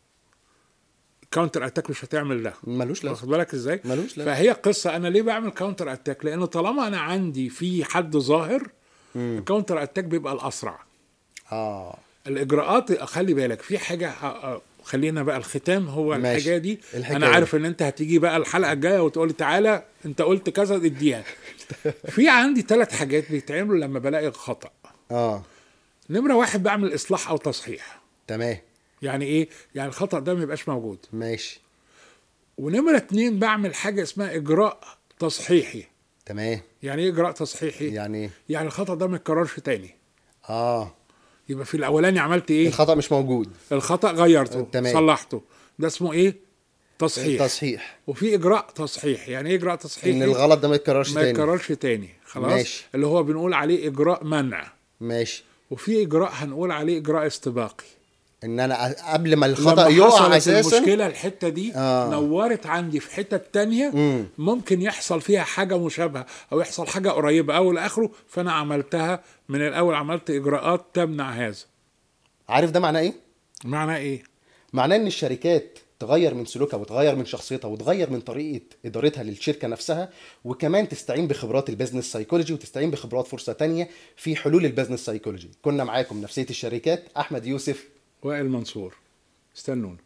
كاونتر اتاك مش هتعمل ده ملوش لازمه واخد بالك ازاي ملوش لازمة. فهي قصه انا ليه بعمل كاونتر اتاك لانه طالما انا عندي في حد ظاهر الكاونتر اتاك بيبقى الاسرع اه الاجراءات خلي بالك في حاجه ه- ه- خلينا بقى الختام هو ماشي. الحاجه دي الحكاية انا عارف ان انت هتيجي بقى الحلقه الجايه وتقول لي تعالى انت قلت كذا اديها في عندي ثلاث حاجات بيتعملوا لما بلاقي خطا اه نمره واحد بعمل اصلاح او تصحيح تمام يعني ايه يعني الخطا ده ما يبقاش موجود ماشي ونمره اتنين بعمل حاجه اسمها اجراء تصحيحي تمام يعني ايه اجراء تصحيحي يعني إيه؟ يعني الخطا ده ما يتكررش تاني اه يبقى في الاولاني عملت ايه الخطا مش موجود الخطا غيرته تمام. صلحته ده اسمه ايه تصحيح تصحيح وفي اجراء تصحيح يعني ايه اجراء تصحيح ان الغلط ده ما يتكررش ما تاني يتكررش تاني خلاص ماشي. اللي هو بنقول عليه اجراء منع ماشي وفي اجراء هنقول عليه اجراء استباقي ان انا أ- قبل ما الخطا لما يقع حصلت اساسا المشكله الحته دي آه. آه. نورت عندي في حته تانية مم. ممكن يحصل فيها حاجه مشابهه او يحصل حاجه قريبه او لاخره فانا عملتها من الاول عملت اجراءات تمنع هذا عارف ده معناه ايه معناه ايه معناه ان الشركات تغير من سلوكها وتغير من شخصيتها وتغير من طريقه ادارتها للشركه نفسها وكمان تستعين بخبرات البيزنس سايكولوجي وتستعين بخبرات فرصه تانية في حلول البيزنس سايكولوجي كنا معاكم نفسيه الشركات احمد يوسف وائل منصور استنونا